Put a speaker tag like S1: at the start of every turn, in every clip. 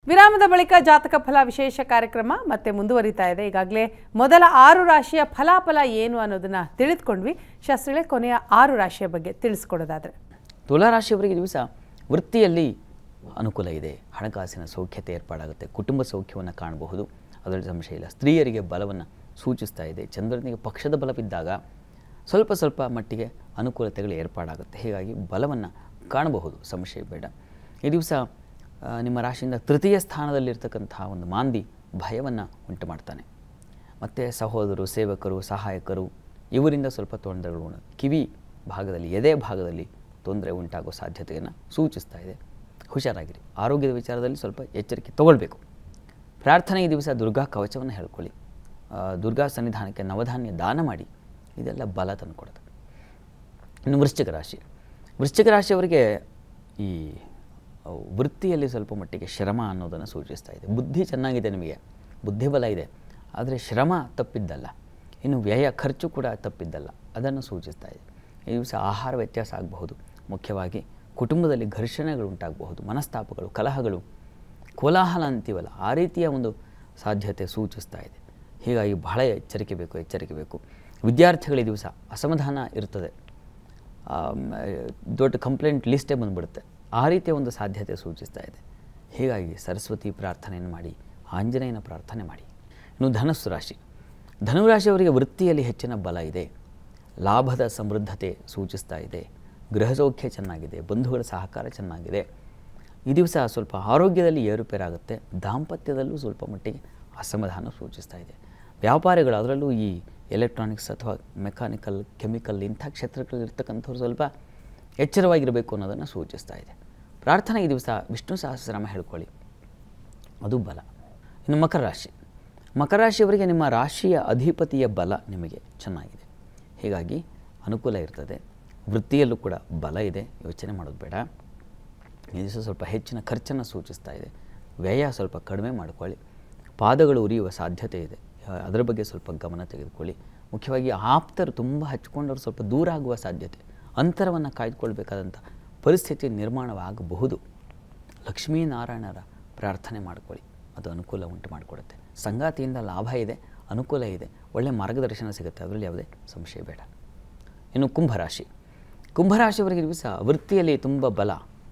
S1: ವಿರಾಮದ ಬಳಿಕ ಜಾತಕ ಫಲ ವಿಶೇಷ ಕಾರ್ಯಕ್ರಮ ಮತ್ತೆ ಮುಂದುವರಿತಾ ಇದೆ ಈಗಾಗಲೇ ಮೊದಲ ಆರು ರಾಶಿಯ ಫಲಾಫಲ ಏನು ಅನ್ನೋದನ್ನ ತಿಳಿದುಕೊಂಡ್ವಿ ಶಾಸ್ತ್ರಿಗಳೇ ಕೊನೆಯ ಆರು ರಾಶಿಯ ಬಗ್ಗೆ ತಿಳಿಸ್ಕೊಡೋದಾದ್ರೆ
S2: ತುಲಾರಾಶಿಯವರಿಗೆ ಈ ದಿವಸ ವೃತ್ತಿಯಲ್ಲಿ ಅನುಕೂಲ ಇದೆ ಹಣಕಾಸಿನ ಸೌಖ್ಯತೆ ಏರ್ಪಾಡಾಗುತ್ತೆ ಕುಟುಂಬ ಸೌಖ್ಯವನ್ನು ಕಾಣಬಹುದು ಅದರಲ್ಲಿ ಸಂಶಯ ಇಲ್ಲ ಸ್ತ್ರೀಯರಿಗೆ ಬಲವನ್ನು ಸೂಚಿಸ್ತಾ ಇದೆ ಚಂದ್ರನಿಗೆ ಪಕ್ಷದ ಬಲವಿದ್ದಾಗ ಸ್ವಲ್ಪ ಸ್ವಲ್ಪ ಮಟ್ಟಿಗೆ ಅನುಕೂಲತೆಗಳು ಏರ್ಪಾಡಾಗುತ್ತೆ ಹೀಗಾಗಿ ಬಲವನ್ನು ಕಾಣಬಹುದು ಸಂಶಯ ಬೇಡ ಈ ದಿವಸ ಆ, ನಿಮ್ಮ ರಾಶಿಯಿಂದ ತೃತೀಯ ಸ್ಥಾನದಲ್ಲಿರ್ತಕ್ಕಂತಹ ಒಂದು ಮಾಂದಿ ಭಯವನ್ನು ಉಂಟು ಮಾಡ್ತಾನೆ ಮತ್ತು ಸಹೋದರರು ಸೇವಕರು ಸಹಾಯಕರು ಇವರಿಂದ ಸ್ವಲ್ಪ ತೊಂದರೆಗಳು ಉಂಟು. ಕಿವಿ ಭಾಗದಲ್ಲಿ ಎದೆ ಭಾಗದಲ್ಲಿ ತೊಂದರೆ ಉಂಟಾಗೋ ಸಾಧ್ಯತೆಯನ್ನು ಸೂಚಿಸ್ತಾ ಇದೆ ಹುಷಾರಾಗಿರಿ ಆರೋಗ್ಯದ ವಿಚಾರದಲ್ಲಿ ಸ್ವಲ್ಪ ಎಚ್ಚರಿಕೆ ತಗೊಳ್ಬೇಕು ಪ್ರಾರ್ಥನೆ ಈ ದಿವಸ ದುರ್ಗಾ ಕವಚವನ್ನು ಹೇಳ್ಕೊಳ್ಳಿ ಆ, ದುರ್ಗಾ ಸನ್ನಿಧಾನಕ್ಕೆ ನವಧಾನ್ಯ ದಾನ ಮಾಡಿ ಇದೆಲ್ಲ ಬಲ ತಂದುಕೊಡುತ್ತೆ ಇನ್ನು ವೃಶ್ಚಿಕ ರಾಶಿ ವೃಶ್ಚಿಕ ರಾಶಿಯವರಿಗೆ ಈ ಅವು ವೃತ್ತಿಯಲ್ಲಿ ಸ್ವಲ್ಪ ಮಟ್ಟಿಗೆ ಶ್ರಮ ಅನ್ನೋದನ್ನು ಸೂಚಿಸ್ತಾ ಇದೆ ಬುದ್ಧಿ ಚೆನ್ನಾಗಿದೆ ನಿಮಗೆ ಬುದ್ಧಿಬಲ ಇದೆ ಆದರೆ ಶ್ರಮ ತಪ್ಪಿದ್ದಲ್ಲ ಇನ್ನು ವ್ಯಯ ಖರ್ಚು ಕೂಡ ತಪ್ಪಿದ್ದಲ್ಲ ಅದನ್ನು ಸೂಚಿಸ್ತಾ ಇದೆ ಈ ದಿವಸ ಆಹಾರ ವ್ಯತ್ಯಾಸ ಆಗಬಹುದು ಮುಖ್ಯವಾಗಿ ಕುಟುಂಬದಲ್ಲಿ ಘರ್ಷಣೆಗಳು ಉಂಟಾಗಬಹುದು ಮನಸ್ತಾಪಗಳು ಕಲಹಗಳು ಕೋಲಾಹಲ ಅಂತೀವಲ್ಲ ಆ ರೀತಿಯ ಒಂದು ಸಾಧ್ಯತೆ ಸೂಚಿಸ್ತಾ ಇದೆ ಹೀಗಾಗಿ ಬಹಳ ಎಚ್ಚರಿಕೆ ಬೇಕು ಎಚ್ಚರಿಕೆ ಬೇಕು ವಿದ್ಯಾರ್ಥಿಗಳ ಈ ದಿವಸ ಅಸಮಾಧಾನ ಇರ್ತದೆ ಆಮ್, ದೊಡ್ಡ ಕಂಪ್ಲೇಂಟ್ ಲಿಸ್ಟೇ ಬಂದುಬಿಡುತ್ತೆ ಆ ರೀತಿಯ ಒಂದು ಸಾಧ್ಯತೆ ಸೂಚಿಸ್ತಾ ಇದೆ ಹೀಗಾಗಿ ಸರಸ್ವತಿ ಪ್ರಾರ್ಥನೆಯನ್ನು ಮಾಡಿ ಆಂಜನೇಯನ ಪ್ರಾರ್ಥನೆ ಮಾಡಿ ಇನ್ನು ಧನಸ್ಸು ರಾಶಿ ಧನುರಾಶಿಯವರಿಗೆ ವೃತ್ತಿಯಲ್ಲಿ ಹೆಚ್ಚಿನ ಬಲ ಇದೆ ಲಾಭದ ಸಮೃದ್ಧತೆ ಸೂಚಿಸ್ತಾ ಇದೆ ಗೃಹ ಸೌಖ್ಯ ಚೆನ್ನಾಗಿದೆ ಬಂಧುಗಳ ಸಹಕಾರ ಚೆನ್ನಾಗಿದೆ ಈ ದಿವಸ ಸ್ವಲ್ಪ ಆರೋಗ್ಯದಲ್ಲಿ ಏರುಪೇರಾಗುತ್ತೆ ದಾಂಪತ್ಯದಲ್ಲೂ ಸ್ವಲ್ಪ ಮಟ್ಟಿಗೆ ಅಸಮಾಧಾನ ಸೂಚಿಸ್ತಾ ಇದೆ ವ್ಯಾಪಾರಿಗಳು ಅದರಲ್ಲೂ ಈ ಎಲೆಕ್ಟ್ರಾನಿಕ್ಸ್ ಅಥವಾ ಮೆಕ್ಯಾನಿಕಲ್ ಕೆಮಿಕಲ್ ಇಂಥ ಕ್ಷೇತ್ರಗಳಲ್ಲಿರ್ತಕ್ಕಂಥವ್ರು ಸ್ವಲ್ಪ ಎಚ್ಚರವಾಗಿರಬೇಕು ಅನ್ನೋದನ್ನು ಸೂಚಿಸ್ತಾ ಇದೆ ಪ್ರಾರ್ಥನೆ ಈ ದಿವಸ ವಿಷ್ಣು ಸಹಸ್ರನಾಮ ಹೇಳ್ಕೊಳ್ಳಿ ಅದು ಬಲ ಇನ್ನು ಮಕರ ರಾಶಿ ಮಕರ ರಾಶಿಯವರಿಗೆ ನಿಮ್ಮ ರಾಶಿಯ ಅಧಿಪತಿಯ ಬಲ ನಿಮಗೆ ಚೆನ್ನಾಗಿದೆ ಹೀಗಾಗಿ ಅನುಕೂಲ ಇರ್ತದೆ ವೃತ್ತಿಯಲ್ಲೂ ಕೂಡ ಬಲ ಇದೆ ಯೋಚನೆ ಮಾಡೋದು ಬೇಡ ಈ ದಿವಸ ಸ್ವಲ್ಪ ಹೆಚ್ಚಿನ ಖರ್ಚನ್ನು ಸೂಚಿಸ್ತಾ ಇದೆ ವ್ಯಯ ಸ್ವಲ್ಪ ಕಡಿಮೆ ಮಾಡಿಕೊಳ್ಳಿ ಪಾದಗಳು ಉರಿಯುವ ಸಾಧ್ಯತೆ ಇದೆ ಆ, ಅದರ ಬಗ್ಗೆ ಸ್ವಲ್ಪ ಗಮನ ತೆಗೆದುಕೊಳ್ಳಿ ಮುಖ್ಯವಾಗಿ ಆಪ್ತರು ತುಂಬ ಹಚ್ಕೊಂಡವರು ಸ್ವಲ್ಪ ದೂರ ಆಗುವ ಸಾಧ್ಯತೆ ಅಂತರವನ್ನು ಕಾಯ್ದುಕೊಳ್ಬೇಕಾದಂಥ ಪರಿಸ್ಥಿತಿ ನಿರ್ಮಾಣವಾಗಬಹುದು ಲಕ್ಷ್ಮೀನಾರಾಯಣರ ಪ್ರಾರ್ಥನೆ ಮಾಡಿಕೊಳ್ಳಿ ಅದು ಅನುಕೂಲ ಉಂಟು ಮಾಡಿಕೊಡುತ್ತೆ ಸಂಗಾತಿಯಿಂದ ಲಾಭ ಇದೆ ಅನುಕೂಲ ಇದೆ ಒಳ್ಳೆಯ ಮಾರ್ಗದರ್ಶನ ಸಿಗುತ್ತೆ ಅದರಲ್ಲಿ ಯಾವುದೇ ಸಂಶಯ ಬೇಡ ಇನ್ನು ಕುಂಭರಾಶಿ ಕುಂಭರಾಶಿಯವರಿಗೆ ಈ ದಿವಸ ವೃತ್ತಿಯಲ್ಲಿ ತುಂಬ ಬಲ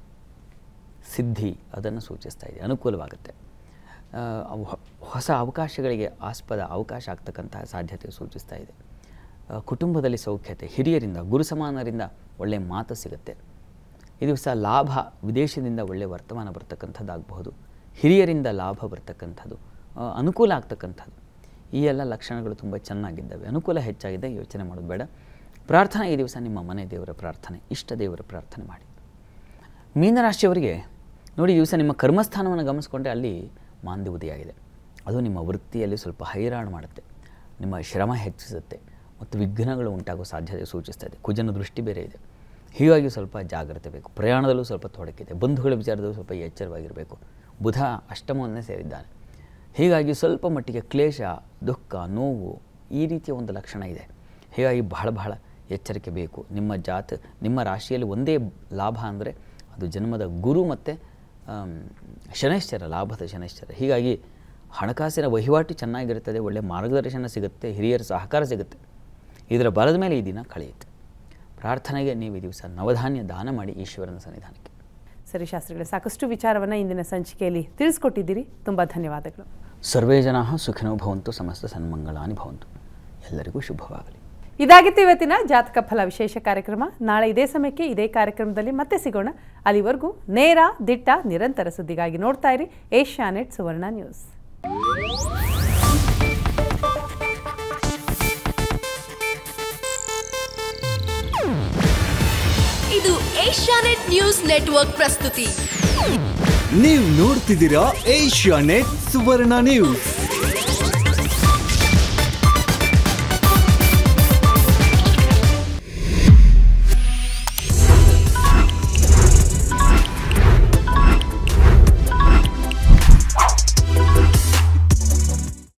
S2: ಸಿದ್ಧಿ ಅದನ್ನು ಸೂಚಿಸ್ತಾ ಇದೆ ಅನುಕೂಲವಾಗುತ್ತೆ ಆ, ಅವು ಹೊ- ಹೊಸ ಅವಕಾಶಗಳಿಗೆ ಆಸ್ಪದ ಅವಕಾಶ ಆಗ್ತಕ್ಕಂತಹ ಸಾಧ್ಯತೆ ಸೂಚಿಸ್ತಾ ಇದೆ ಆ, ಕುಟುಂಬದಲ್ಲಿ ಸೌಖ್ಯತೆ ಹಿರಿಯರಿಂದ ಗುರು ಸಮಾನರಿಂದ ಒಳ್ಳೆಯ ಮಾತು ಸಿಗುತ್ತೆ ಈ ದಿವಸ ಲಾಭ ವಿದೇಶದಿಂದ ಒಳ್ಳೆಯ ವರ್ತಮಾನ ಬರ್ತಕ್ಕಂಥದ್ದಾಗಬಹುದು ಹಿರಿಯರಿಂದ ಲಾಭ ಬರ್ತಕ್ಕಂಥದ್ದು ಆ, ಅನುಕೂಲ ಆಗ್ತಕ್ಕಂಥದ್ದು ಈ ಎಲ್ಲ ಲಕ್ಷಣಗಳು ತುಂಬ ಚೆನ್ನಾಗಿದ್ದಾವೆ ಅನುಕೂಲ ಹೆಚ್ಚಾಗಿದೆ ಯೋಚನೆ ಮಾಡೋದು ಬೇಡ ಪ್ರಾರ್ಥನೆ ಈ ದಿವಸ ನಿಮ್ಮ ಮನೆ ದೇವರ ಪ್ರಾರ್ಥನೆ ಇಷ್ಟ ದೇವರ ಪ್ರಾರ್ಥನೆ ಮಾಡಿ ಮೀನರಾಶಿಯವರಿಗೆ ನೋಡಿ ಈ ದಿವಸ ನಿಮ್ಮ ಕರ್ಮಸ್ಥಾನವನ್ನು ಗಮನಿಸ್ಕೊಂಡ್ರೆ ಅಲ್ಲಿ ಮಾಂದಿ ಉದಯಾಗಿದೆ ಅದು ನಿಮ್ಮ ವೃತ್ತಿಯಲ್ಲಿ ಸ್ವಲ್ಪ ಹೈರಾಣ ಮಾಡುತ್ತೆ ನಿಮ್ಮ ಶ್ರಮ ಹೆಚ್ಚಿಸುತ್ತೆ ಮತ್ತು ವಿಘ್ನಗಳು ಉಂಟಾಗೋ ಸಾಧ್ಯತೆ ಸೂಚಿಸ್ತಾ ಇದೆ ಕುಜನ ದೃಷ್ಟಿ ಬೇರೆ ಇದೆ ಹೀಗಾಗಿ ಸ್ವಲ್ಪ ಜಾಗ್ರತೆ ಬೇಕು ಪ್ರಯಾಣದಲ್ಲೂ ಸ್ವಲ್ಪ ತೊಡಕಿದೆ ಬಂಧುಗಳ ವಿಚಾರದಲ್ಲೂ ಸ್ವಲ್ಪ ಎಚ್ಚರವಾಗಿರಬೇಕು ಬುಧ ಅಷ್ಟಮವನ್ನೇ ಸೇರಿದ್ದಾನೆ ಹೀಗಾಗಿ ಸ್ವಲ್ಪ ಮಟ್ಟಿಗೆ ಕ್ಲೇಶ ದುಃಖ ನೋವು ಈ ರೀತಿಯ ಒಂದು ಲಕ್ಷಣ ಇದೆ ಹೀಗಾಗಿ ಬಹಳ ಬಹಳ ಎಚ್ಚರಿಕೆ ಬೇಕು ನಿಮ್ಮ ಜಾತ ನಿಮ್ಮ ರಾಶಿಯಲ್ಲಿ ಒಂದೇ ಲಾಭ ಅಂದರೆ ಅದು ಜನ್ಮದ ಗುರು ಮತ್ತು ಆಮ್, ಶನೈಶ್ಚರ ಲಾಭದ ಶನೈಶ್ಚರ ಹೀಗಾಗಿ ಹಣಕಾಸಿನ ವಹಿವಾಟು ಚೆನ್ನಾಗಿರುತ್ತದೆ ಒಳ್ಳೆಯ ಮಾರ್ಗದರ್ಶನ ಸಿಗುತ್ತೆ ಹಿರಿಯರ ಸಹಕಾರ ಸಿಗುತ್ತೆ ಇದರ ಬಲದ ಮೇಲೆ ಈ ದಿನ ಕಳೆಯುತ್ತೆ ಪ್ರಾರ್ಥನೆಗೆ ನೀವು ಈ ದಿವಸ ನವಧಾನ್ಯ ದಾನ ಮಾಡಿ ಈಶ್ವರನ ಸನ್ನಿಧಾನಕ್ಕೆ
S1: ಸರಿ ಶಾಸ್ತ್ರಿಗಳೇ ಸಾಕಷ್ಟು ವಿಚಾರವನ್ನು ಇಂದಿನ ಸಂಚಿಕೆಯಲ್ಲಿ ತಿಳಿಸ್ಕೊಟ್ಟಿದ್ದೀರಿ ತುಂಬ ಧನ್ಯವಾದಗಳು
S2: ಸರ್ವೇ ಜನ ಸುಖಿನೋ ಭವಂತು ಸಮಸ್ತ ಸನ್ಮಂಗಳಾನಿ ಭವಂತು ಎಲ್ಲರಿಗೂ ಶುಭವಾಗಲಿ
S1: ಇದಾಗಿತ್ತು ಇವತ್ತಿನ ಜಾತಕ ಫಲ ವಿಶೇಷ ಕಾರ್ಯಕ್ರಮ ನಾಳೆ ಇದೇ ಸಮಯಕ್ಕೆ ಇದೇ ಕಾರ್ಯಕ್ರಮದಲ್ಲಿ ಮತ್ತೆ ಸಿಗೋಣ ಅಲ್ಲಿವರೆಗೂ ನೇರ ದಿಟ್ಟ ನಿರಂತರ ಸುದ್ದಿಗಾಗಿ ನೋಡ್ತಾ ಇರಿ ಏಷ್ಯಾನೆಟ್ ಸುವರ್ಣ ನ್ಯೂಸ್
S3: ಇದು ಏಷ್ಯಾನೆಟ್ ನ್ಯೂಸ್ ನೆಟ್ವರ್ಕ್ ಪ್ರಸ್ತುತಿ
S4: ನೀವು ನೋಡ್ತಿದ್ದೀರಾ ಏಷ್ಯಾ ನೆಟ್ ಸುವರ್ಣ ನ್ಯೂಸ್